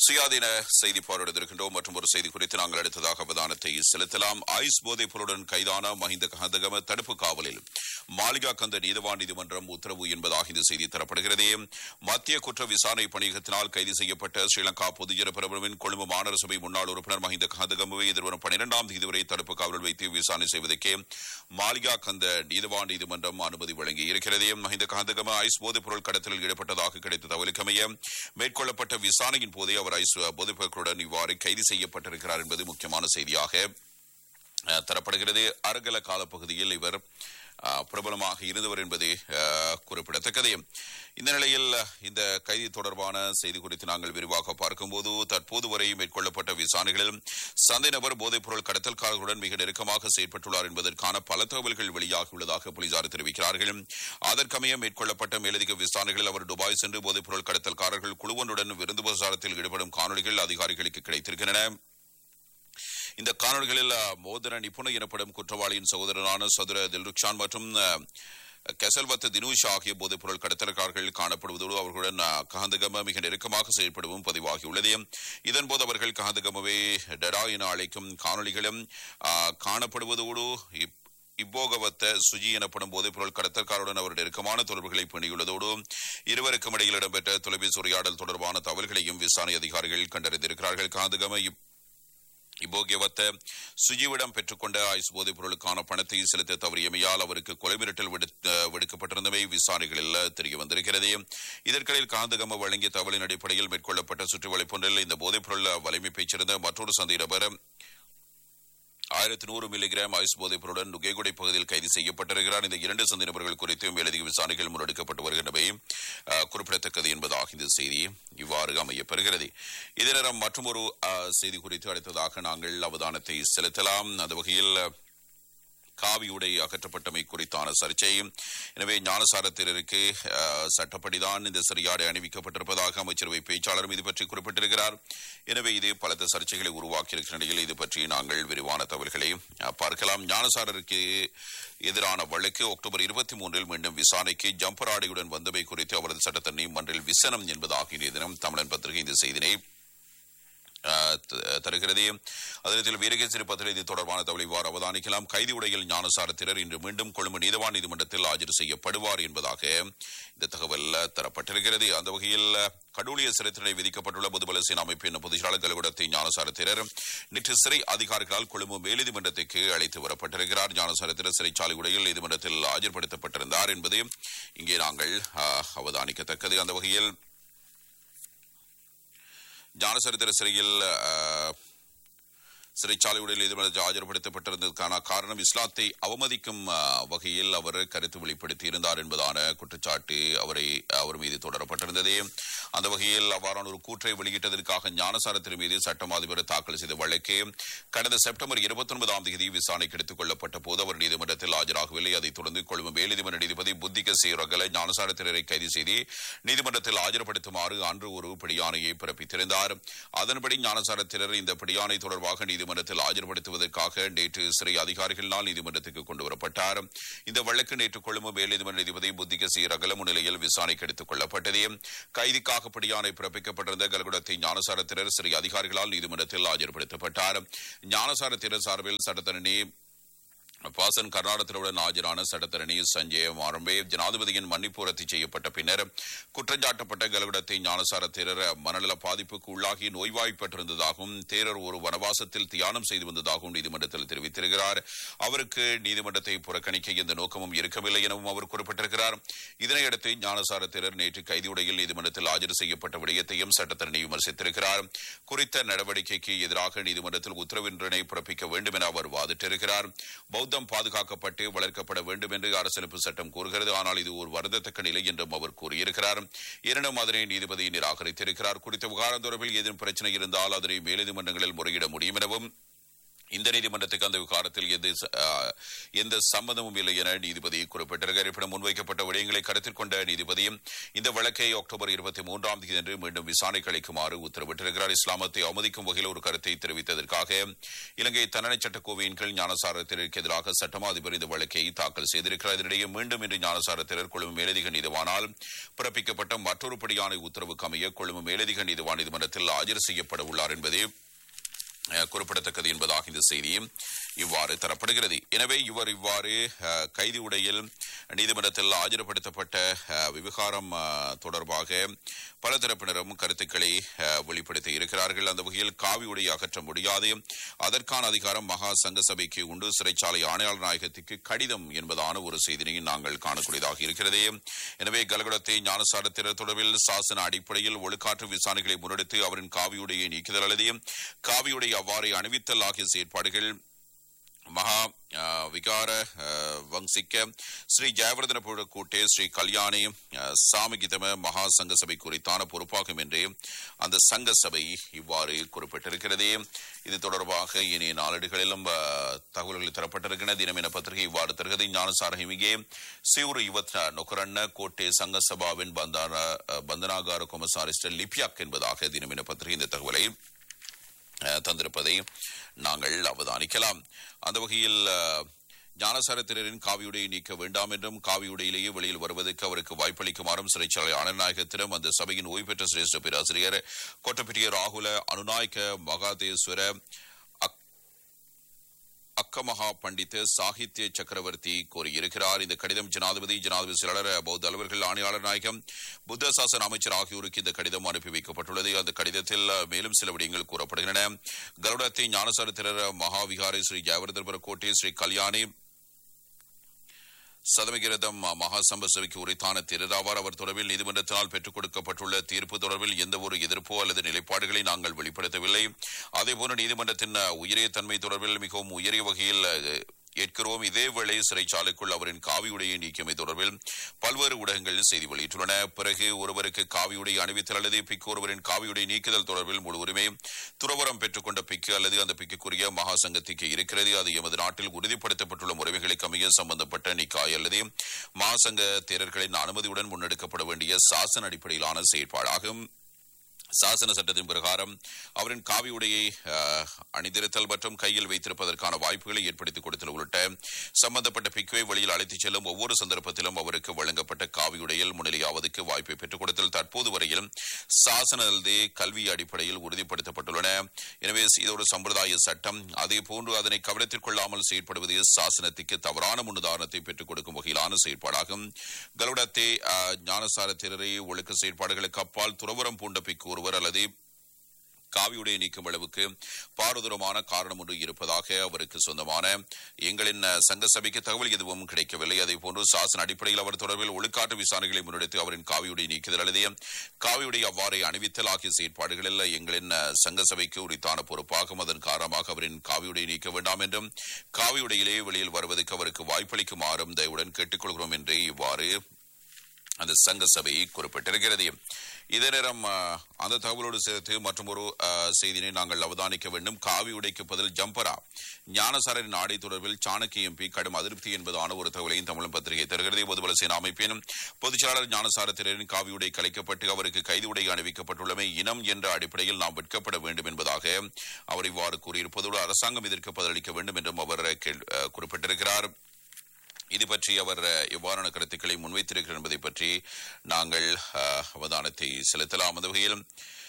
சுயாதீன செய்தி பார்வையிடுகின்றோம் மற்றும் ஒரு செய்தி குறித்து நாங்கள் அடுத்ததாக அவதானத்தை செலுத்தலாம் ஐஸ் போதைப் பொருளுடன் கைதான மஹிந்த கந்தகம தடுப்பு காவலில் மாளிகா கந்த நீதவான் நீதிமன்றம் உத்தரவு என்பதாக இந்த செய்தி தரப்படுகிறது மத்திய குற்ற விசாரணை பணியகத்தினால் கைது செய்யப்பட்ட ஸ்ரீலங்கா பொதுஜன பிரபலமின் கொழும்பு மாநகர சபை முன்னாள் உறுப்பினர் மஹிந்த கந்தகமுவை எதிர்வரும் பனிரெண்டாம் தேதி வரை தடுப்பு காவலில் வைத்து விசாரணை செய்வதற்கே மாளிகா கந்த நீதவான் நீதிமன்றம் அனுமதி வழங்கி இருக்கிறது மஹிந்த கந்தகம ஐஸ் போதைப் பொருள் கடத்தலில் ஈடுபட்டதாக கிடைத்த தகவலுக்கமைய மேற்கொள்ளப்பட்ட விசாரணையின் போதே அவர் ஐஸ் போதைப் பொருட்களுடன் இவ்வாறு கைது செய்யப்பட்டிருக்கிறார் என்பது முக்கியமான செய்தியாக அஹ், தரப்படுகிறது அருகல காலப்பகுதியில் இவர் அஹ், பிரபலமாக இருந்தவர் என்பது அஹ், குறிப்பிடத்தக்கது இந்த நிலையில் இந்த கைது தொடர்பான செய்தி குறித்து நாங்கள் விரிவாக பார்க்கும்போது தற்போது வரை மேற்கொள்ளப்பட்ட விசாரணைகளில் சந்தை நபர் போதைப் பொருள் கடத்தல்காரர்களுடன் மிக நெருக்கமாக செயற்பட்டுள்ளார் என்பதற்கான பல தகவல்கள் வெளியாகியுள்ளதாக போலீசார் தெரிவிக்கிறார்கள் அதற்கமைய மேற்கொள்ளப்பட்ட மேலதிக விசாரணைகளில் அவர் துபாய் சென்று போதைப் பொருள் கடத்தல்காரர்கள் குழுவொன்றுடன் விருந்து பிரசாரத்தில் ஈடுபடும் காணொலிகள் அதிகாரிகளுக்கு கிடைத்திருக்கின்றன இந்த காணொலிகளில் அஹ், மோதிர நிபுணர் எனப்படும் குற்றவாளியின் சகோதரரான சதுர தில்ருக்ஷான் மற்றும் அஹ், கெசல்வத் தினூஷ் ஆகிய போதைப் பொருள் கடத்தல்காரர்கள் காணப்படுவதோடு அவர்களுடன் அஹ், கஹந்தகம மிக நெருக்கமாக செயல்படவும் பதிவாகியுள்ளது இதன்போது அவர்கள் கஹந்தகமவை டெடா என அழைக்கும் காணொலிகளும் அஹ், காணப்படுவதோடு இப்- இப்போகவத்த சுஜி எனப்படும் போதைப் பொருள் கடத்தல்காருடன் அவர் நெருக்கமான தொடர்புகளை பேணியுள்ளதோடு இருவருக்கும் இடையில் இடம்பெற்ற தொலைபேசி உரையாடல் தொடர்பான தகவல்களையும் விசாரணை அதிகாரிகள் கண்டறிந்திருக்கிறார்கள் காந்தகம இப் இபோகியவத்த சுஜிவிடம் பெற்றுக்கொண்ட ஐஸ் போதைப் பொருளுக்கான பணத்தை செலுத்த தவறியமையால் அவருக்கு கொலை மிரட்டல் விடுத்த- விடுக்கப்பட்டிருந்தமை விசாரணைகளில் தெரிய வந்திருக்கிறது இதற்கிடையில் காந்தகம வழங்கிய தகவலின் அடிப்படையில் மேற்கொள்ளப்பட்ட சுற்றுவளைப்பொன்றில் இந்த போதைப் பொருள் வலைமை சேர்ந்த மற்றொரு சந்தை நபர் ஆயிரத்தி நூறு மில்லிகிராம் ஐஸ் போதைப் பொருளுடன் நுகேகுடை பகுதியில் கைது செய்யப்பட்டிருக்கிறார் இந்த இரண்டு சந்தை நபர்கள் குறித்து மேலதிக விசாரணைகள் முன்னெடுக்கப்பட்டு வருகின்றவை அஹ், குறிப்பிடத்தக்கது என்பதாக இந்த செய்தி இவ்வாறு அமையப்பெறுகிறது இதே நேரம் மற்றொரு அஹ், செய்தி குறித்து அடுத்ததாக நாங்கள் அவதானத்தை செலுத்தலாம் அந்த வகையில் காவி உடை அகற்றப்பட்டமை குறித்தான சர்ச்சை எனவே ஞானசாரத்தினருக்கு அஹ், சட்டப்படிதான் இந்த சரியாடை அணிவிக்கப்பட்டிருப்பதாக அமைச்சரவை பேச்சாளரும் இது பற்றி குறிப்பிட்டிருக்கிறார் எனவே இது பலத்த சர்ச்சைகளை உருவாக்கியிருக்கிற நிலையில் இது பற்றி நாங்கள் விரிவான தகவல்களை அஹ், பார்க்கலாம் ஞானசாரருக்கு எதிரான வழக்கு அக்டோபர் இருபத்தி மூன்றில் மீண்டும் விசாரணைக்கு ஜம்பர் ஆடையுடன் வந்தமை குறித்து அவரது சட்டத்தண்ணி மன்றில் விசனம் என்பதாக இன்றைய தினம் தமிழன் பத்திரிகை இந்த செய்தினை அஹ், த- தருகிறது அதனத்தில் வீரகேசரி பத்திரிகை இது தொடர்பான தகவலை இவ்வாறு அவதானிக்கலாம் கைதி உடையில் ஞானசாரத்தினர் இன்று மீண்டும் கொழும்பு நீதவான் நீதிமன்றத்தில் ஆஜர் செய்யப்படுவார் என்பதாக இந்த தகவல் தரப்பட்டிருக்கிறது அந்த வகையில் கடூழிய சிறைத்தனை விதிக்கப்பட்டுள்ள பொதுபல சேனா அமைப்பின் பொதுச்செயலாளர் கலகுடத்தை ஞானசாரத்தினர் நேற்று சிறை அதிகாரிகளால் கொழும்பு மேல்நீதிமன்றத்துக்கு அழைத்து வரப்பட்டிருக்கிறார் ஞானசாரத்தினர் சிறைச்சாலை உடையில் நீதிமன்றத்தில் ஆஜர்படுத்தப்பட்டிருந்தார் என்பது இங்கே நாங்கள் அஹ், அவதானிக்கத்தக்கது அந்த வகையில் ஞானசரித்திர சிறையில் அஹ், சிறைச்சாலையுடைய நீதிமன்றத்தில் ஆஜர்படுத்தப்பட்டிருந்ததற்கான காரணம் இஸ்லாத்தை அவமதிக்கும் அஹ், வகையில் அவர் கருத்து வெளிப்படுத்தி இருந்தார் என்பதான குற்றச்சாட்டு அவரை அவர் மீது தொடரப்பட்டிருந்தது அந்த வகையில் அவ்வாறான ஒரு கூற்றை வெளியிட்டதற்காக ஞானசாரத்தின் மீது சட்டம் அதிபர் தாக்கல் செய்த வழக்கு கடந்த செப்டம்பர் இருபத்தி ஒன்பதாம் தேதி விசாரணைக்கு எடுத்துக் கொள்ளப்பட்ட போது அவர் நீதிமன்றத்தில் ஆஜராகவில்லை அதைத் தொடர்ந்து கொழும்பு மேல்நீதிமன்ற நீதிபதி புத்திக சீரகல ஞானசாரத்தினரை கைது செய்து நீதிமன்றத்தில் ஆஜர்படுத்துமாறு அன்று ஒரு பிடியாணையை பிறப்பித்திருந்தார் அதன்படி ஞானசாரத்தினர் இந்த பிடியாணை தொடர்பாக நீதிமன்றத்தில் ஆஜர்படுத்துவதற்காக நேற்று சிறை அதிகாரிகளினால் நீதிமன்றத்துக்கு கொண்டு வரப்பட்டார் இந்த வழக்கு நேற்று கொழும்பு மேல் நீதிமன்ற நீதிபதி புத்திக சீரகல முன்னிலையில் விசாரணைக்கு எடுத்துக் கொள்ளப்பட்டது கைதிக்காக பிடியாணை பிறப்பிக்கப்பட்டிருந்த கல்குடத்தை ஞானசாரத்தினர் சிறை அதிகாரிகளால் நீதிமன்றத்தில் ஆஜர்படுத்தப்பட்டார் ஞானசாரத்தினர் சார்பில் சட்டத்தரணி பாசன் கர்நாடகத்தினுடன் ஆஜரான சட்டத்தரணி சஞ்சய் மாரம்பே ஜனாதிபதியின் மன்னிப்பு ரத்து செய்யப்பட்ட பின்னர் குற்றஞ்சாட்டப்பட்ட கலவிடத்தை ஞானசார தேரர் மனநல பாதிப்புக்கு உள்ளாகி நோய்வாய்ப்பட்டிருந்ததாகவும் தேரர் ஒரு வனவாசத்தில் தியானம் செய்து வந்ததாகவும் நீதிமன்றத்தில் தெரிவித்திருக்கிறார் அவருக்கு நீதிமன்றத்தை புறக்கணிக்க எந்த நோக்கமும் இருக்கவில்லை எனவும் அவர் குறிப்பிட்டிருக்கிறார் இதனையடுத்து ஞானசார தேரர் நேற்று கைதியுடையில் நீதிமன்றத்தில் ஆஜர் செய்யப்பட்ட விடயத்தையும் சட்டத்தரணி விமர்சித்திருக்கிறார் குறித்த நடவடிக்கைக்கு எதிராக நீதிமன்றத்தில் உத்தரவின்றனை பிறப்பிக்க வேண்டும் என அவர் வாதிட்டிருக்கிறார் பௌத்தம் பாதுகாக்கப்பட்டு வளர்க்கப்பட வேண்டும் என்று அரசியலமைப்பு சட்டம் கூறுகிறது ஆனால் இது ஒரு வருந்தத்தக்க நிலை என்றும் அவர் கூறியிருக்கிறார் எனினும் அதனை நீதிபதி நிராகரித்திருக்கிறார் குறித்த விவகாரம் தொடர்பில் ஏதேனும் பிரச்சனை இருந்தால் அதனை மேல்நீதிமன்றங்களில் முறையிட முடியும் எனவும் இந்த நீதிமன்றத்துக்கு அந்த விவகாரத்தில் எந்த ச- ஆஹ், எந்த சம்மதமும் இல்லை என நீதிபதி குறிப்பிட்டிருக்கிறார் இருப்பினும் முன்வைக்கப்பட்ட விடயங்களை கருத்தில் கொண்ட நீதிபதி இந்த வழக்கை அக்டோபர் இருபத்தி மூன்றாம் தேதி மீண்டும் விசாரணைக்கு அளிக்குமாறு உத்தரவிட்டிருக்கிறார் இஸ்லாமத்தை அவமதிக்கும் வகையில் ஒரு கருத்தை தெரிவித்ததற்காக இலங்கை தண்டனை சட்டக்கோவையின் கீழ் ஞானசாரத்திற்கு எதிராக சட்டமா அதிபர் இந்த வழக்கை தாக்கல் செய்திருக்கிறார் இதனிடையே மீண்டும் இன்று ஞானசாரத்தினர் கொழும்பு மேலதிக நீதிவானால் பிறப்பிக்கப்பட்ட மற்றொரு படியான உத்தரவுக்கு அமைய கொழும்பு மேலதிக நீதிவான் நீதிமன்றத்தில் ஆஜர் செய்யப்பட உள்ளார் என்பது அஹ், குறிப்பிடத்தக்கது என்பதாக இந்த செய்தி இவ்வாறு தரப்படுகிறது எனவே இவர் இவ்வாறு அஹ், கைதி உடையில் நீதிமன்றத்தில் ஆஜர்படுத்தப்பட்ட அஹ், விவகாரம் அஹ், தொடர்பாக பல தரப்பினரும் கருத்துக்களை அஹ், வெளிப்படுத்தி இருக்கிறார்கள் அந்த வகையில் காவி உடையை அகற்ற முடியாது அதற்கான அதிகாரம் மகா சங்க சபைக்கு உண்டு சிறைச்சாலை ஆணையாளர் நாயகத்துக்கு கடிதம் என்பதான ஒரு செய்தியை நாங்கள் காணக்கூடியதாக இருக்கிறது எனவே கலகுடத்தை ஞானசாரத்தினர் தொடர்பில் சாசன அடிப்படையில் ஒழுக்காற்று விசாரணைகளை முன்னெடுத்து அவரின் காவியுடையை நீக்குதல் அல்லது காவியுடைய அவ்வாறு அணிவித்தல் ஆகிய செயற்பாடுகள் மகா அஹ், விகார அஹ், வங்சிக்க ஸ்ரீ ஜெயவர்தன கூட்டே ஸ்ரீ கல்யாணி அஹ், சாமிகிதம மகா சங்க சபை குறித்தான பொறுப்பாகும் என்று அந்த சங்க சபை இவ்வாறு குறிப்பிட்டிருக்கிறது இது தொடர்பாக இனிய நாளேடுகளிலும் அஹ், தகவல்கள் தரப்பட்டிருக்கின்றன தினமின பத்திரிகை இவ்வாறு தருகிறது ஞானசார ஹிமிகே சிவுரு யுவத் நொக்கரண்ண கோட்டே சங்க சபாவின் பந்தார அஹ், பந்தனாகார கொமசாரிஸ்டர் லிப்யாக் என்பதாக தினமின பத்திரிகை இந்த தகவலை அஹ், தந்திருப்பதை நாங்கள் அவதானிக்கலாம் அந்த வகையில் அஹ், ஞானசாரத்தினரின் காவியுடையை நீக்க வேண்டாம் என்றும் காவியுடையிலேயே வெளியில் வருவதற்கு அவருக்கு வாய்ப்பளிக்குமாறும் சிறைச்சாலை ஆணைநாயகத்திடம் அந்த சபையின் ஓய்வு பெற்ற சிரேஷ்ட பேராசிரியர் கோட்டப்பட்டிய ராகுல அனுநாயக்க மகாதேஸ்வர அக்- அக்கமகா பண்டித சாகித்ய சக்கரவர்த்தி கோரியிருக்கிறார் இந்த கடிதம் ஜனாதிபதி ஜனாதிபதி செயலாளர் பௌத்த அலுவலர்கள் ஆணையாளர் நாயகம் புத்த சாசன அமைச்சர் ஆகியோருக்கு இந்த கடிதம் அனுப்பி வைக்கப்பட்டுள்ளது அந்த கடிதத்தில் மேலும் சில விடயங்கள் கூறப்படுகின்றன கருடத்தை ஞானசாரத்திரர் மகாவிகாரி ஸ்ரீ ஜெயவர்தபுர கோட்டை ஸ்ரீ கல்யாணி சதமிகிரதம் மகாசம்ப சபைக்கு உரித்தான திருராவார் அவர் தொடர்பில் நீதிமன்றத்தினால் பெற்றுக் கொடுக்கப்பட்டுள்ள தீர்ப்பு தொடர்பில் எந்த ஒரு எதிர்ப்போ அல்லது நிலைப்பாடுகளை நாங்கள் வெளிப்படுத்தவில்லை அதேபோல நீதிமன்றத்தின் அஹ், உயரிய தன்மை தொடர்பில் மிகவும் உயரிய வகையில் அஹ், ஏற்கிறோம் இதேவேளை சிறைச்சாலைக்குள் அவரின் காவியுடையை நீக்கியமை தொடர்பில் பல்வேறு ஊடகங்கள் செய்தி வெளியிட்டுள்ளன பிறகு ஒருவருக்கு காவியுடை அணிவித்தல் அல்லது பிக்கு ஒருவரின் காவியுடை நீக்குதல் தொடர்பில் முழு உரிமை துறவரம் பெற்றுக்கொண்ட பிக்கு அல்லது அந்த பிக்குக்குரிய மகா சங்கத்திற்கு இருக்கிறது அது எமது நாட்டில் உறுதிப்படுத்தப்பட்டுள்ள முறைமைகளுக்கு அமைய சம்பந்தப்பட்ட நிக்காய் அல்லது மகாசங்க தேரர்களின் அனுமதியுடன் முன்னெடுக்கப்பட வேண்டிய சாசன அடிப்படையிலான செயற்பாடாகும் சாசன சட்டத்தின் பிரகாரம் அவரின் காவி உடையை அஹ், அணிந்திருத்தல் மற்றும் கையில் வைத்திருப்பதற்கான வாய்ப்புகளை ஏற்படுத்திக் கொடுத்தல் உள்ளிட்ட சம்பந்தப்பட்ட பிக்குவை வெளியில் அழைத்துச் செல்லும் ஒவ்வொரு சந்தர்ப்பத்திலும் அவருக்கு வழங்கப்பட்ட காவி உடையில் முன்னிலையாவதற்கு வாய்ப்பை பெற்றுக் கொடுத்தல் தற்போது வரையில் சாசன அல்லது கல்வி அடிப்படையில் உறுதிப்படுத்தப்பட்டுள்ளன எனவே இது ஒரு சம்பிரதாய சட்டம் அதே போன்று அதனை கவனத்தில் கொள்ளாமல் செயற்படுவது சாசனத்துக்கு தவறான முன்னுதாரணத்தை பெற்றுக் கொடுக்கும் வகையிலான செயற்பாடாகும் கலுடத்தை அஹ், ஞானசார திரரை ஒழுக்க செயற்பாடுகளுக்கு அப்பால் துறவரம் பூண்ட பிக்கு ஒருவர் அல்லது காவியுடைய நீக்கும் அளவுக்கு பாரதூரமான காரணம் ஒன்று இருப்பதாக அவருக்கு சொந்தமான எங்களின் அஹ், சங்க சபைக்கு தகவல் எதுவும் கிடைக்கவில்லை அதே போன்று சாசன அடிப்படையில் அவர் தொடர்பில் ஒழுக்காட்டு விசாரணைகளை முன்னெடுத்து அவரின் காவியுடைய நீக்குதல் அல்லது காவியுடைய அவ்வாறை அணிவித்தல் ஆகிய செயற்பாடுகளில் எங்களின் அஹ், சங்க சபைக்கு உரித்தான பொறுப்பாகும் அதன் காரணமாக அவரின் காவியுடைய நீக்க வேண்டாம் என்றும் காவியுடையிலே வெளியில் வருவதற்கு அவருக்கு வாய்ப்பளிக்குமாறும் தயவுடன் கேட்டுக்கொள்கிறோம் என்று இவ்வாறு அந்த சங்க சபை குறிப்பிட்டிருக்கிறது இதே நேரம் அஹ், அந்த தகவலோடு சேர்த்து மற்றும் ஒரு செய்தியை நாங்கள் அவதானிக்க வேண்டும் காவி உடைக்கு பதில் ஜம்பரா ஞானசாரின் ஆடை தொடர்பில் சாணக்கிய எம்பி கடும் அதிருப்தி என்பதான ஒரு தகவலையும் தமிழ் பத்திரிகை தருகிறது பொதுபல சேனா அமைப்பின் பொதுச்செயலாளர் ஞானசாரத்தினரின் காவி உடை கலைக்கப்பட்டு அவருக்கு கைது உடை அணிவிக்கப்பட்டுள்ளமை இனம் என்ற அடிப்படையில் நாம் வெட்கப்பட வேண்டும் என்பதாக அவர் இவ்வாறு கூறியிருப்பதோடு அரசாங்கம் இதற்கு பதிலளிக்க வேண்டும் என்றும் அவர் கேள்- அஹ், குறிப்பிட்டிருக்கிறார் இது பற்றி அவர் அஹ், எவ்வாறான கருத்துக்களை முன்வைத்திருக்கிறார் என்பதை பற்றி நாங்கள் அஹ், அவதானத்தை செலுத்தலாம் அந்த வகையில்